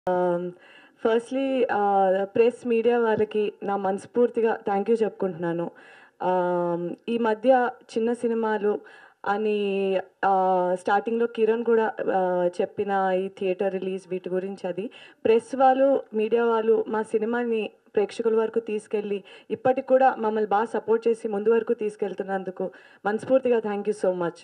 firstly press media వాళ్ళకి నా మనస్ఫూర్తిగా థ్యాంక్ యూ చెప్పుకుంటున్నాను Um, ఈ మధ్య చిన్న సినిమాలు అని స్టార్టింగ్లో కిరణ్ కూడా uh, చెప్పిన ఈ థియేటర్ రిలీజ్ వీటి గురించి అది ప్రెస్ వాళ్ళు మీడియా వాళ్ళు మా సినిమాని ప్రేక్షకుల వరకు తీసుకెళ్ళి ఇప్పటికి కూడా మమ్మల్ని బాగా సపోర్ట్ చేసి ముందు వరకు తీసుకెళ్తున్నందుకు మనస్ఫూర్తిగా thank you so much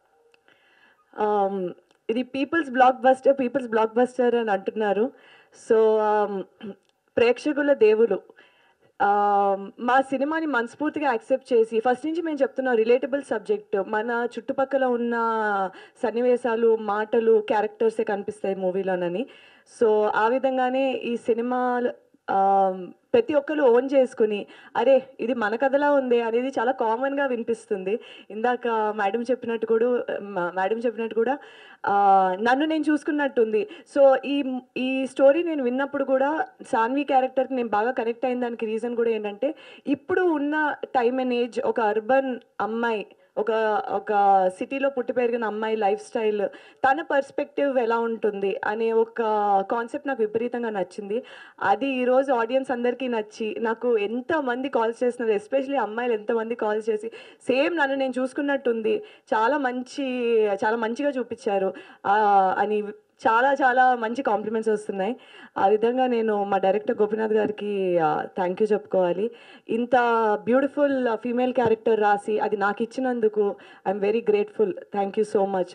um, ఇది people's blockbuster people's blockbuster అని అంటున్నారు సో ప్రేక్షకుల దేవులు Um, మా సినిమాని మనస్ఫూర్తిగా యాక్సెప్ట్ చేసి ఫస్ట్ నుంచి మేము చెప్తున్నాం రిలేటబుల్ సబ్జెక్ట్ మన చుట్టుపక్కల ఉన్న సన్నివేశాలు మాటలు క్యారెక్టర్సే కనిపిస్తాయి మూవీలోనని సో ఆ విధంగానే ఈ సినిమా ప్రతి ఒక్కరు ఓన్ చేసుకుని అరే ఇది మన కథలా ఉంది అనేది చాలా కామన్గా వినిపిస్తుంది ఇందాక మేడం చెప్పినట్టు కూడా మా- మేడం చెప్పినట్టు కూడా ఆ, నన్ను నేను చూసుకున్నట్టుంది సో ఈ ఈ స్టోరీ నేను విన్నప్పుడు కూడా సాన్వి క్యారెక్టర్కి నేను బాగా కనెక్ట్ అయిన దానికి రీజన్ కూడా ఏంటంటే ఇప్పుడు ఉన్న టైమ్ అండ్ ఏజ్ ఒక అర్బన్ అమ్మాయి ఒక ఒక సిటీలో పుట్టి పెరిగిన అమ్మాయి లైఫ్ స్టైల్ తన పర్స్పెక్టివ్ ఎలా ఉంటుంది అనే ఒక కాన్సెప్ట్ నాకు విపరీతంగా నచ్చింది అది ఈరోజు ఆడియన్స్ అందరికీ నచ్చి నాకు ఎంతమంది కాల్స్ చేస్తున్నారు ఎస్పెషలీ అమ్మాయిలు ఎంతమంది కాల్స్ చేసి సేమ్ నన్ను నేను చూసుకున్నట్టుంది చాలా మంచి చాలా మంచిగా చూపించారు ఆ, అని చాలా చాలా మంచి కాంప్లిమెంట్స్ వస్తున్నాయి ఆ విధంగా నేను మా డైరెక్టర్ గోపినాథ్ గారికి థ్యాంక్ యూ చెప్పుకోవాలి ఇంత బ్యూటిఫుల్ ఫీమేల్ క్యారెక్టర్ రాసి అది నాకు ఇచ్చినందుకు I'm very grateful thank you so much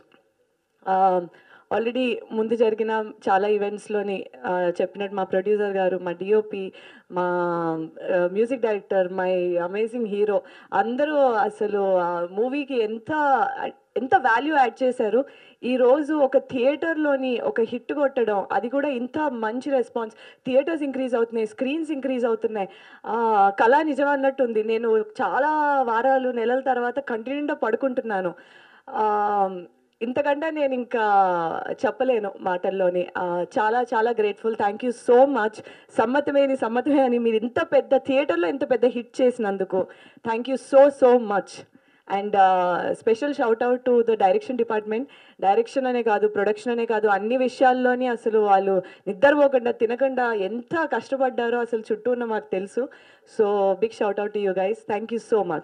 already ముందు జరిగిన చాలా ఈవెంట్స్లోని చెప్పినట్టు మా ప్రొడ్యూసర్ గారు మా డిఓపి మా music director my amazing hero అందరూ అసలు మూవీకి ఎంత ఎంత వాల్యూ యాడ్ చేశారు ఈరోజు ఒక థియేటర్లోని ఒక హిట్ కొట్టడం అది కూడా ఇంత మంచి రెస్పాన్స్ థియేటర్స్ ఇంక్రీజ్ అవుతున్నాయి స్క్రీన్స్ ఇంక్రీజ్ అవుతున్నాయి ఆ, కళ నిజం అన్నట్టుంది నేను చాలా వారాలు నెలల తర్వాత కంటి నిండా పడుకుంటున్నాను ఆ, ఇంతకంటే నేను ఇంకా చెప్పలేను మాటల్లోని ఆ, చాలా చాలా grateful thank you so much సమ్మతమేని సమ్మతమే అని మీరు ఇంత పెద్ద థియేటర్లో ఇంత పెద్ద హిట్ చేసినందుకు thank you so so much and special shout out to the direction department direction అనే కాదు ప్రొడక్షన్ అనే కాదు అన్ని విషయాల్లోని అసలు వాళ్ళు నిద్రపోకుండా తినకుండా ఎంత కష్టపడ్డారో అసలు చుట్టూ ఉన్న మాకు తెలుసు so big shout out to you guys thank you so much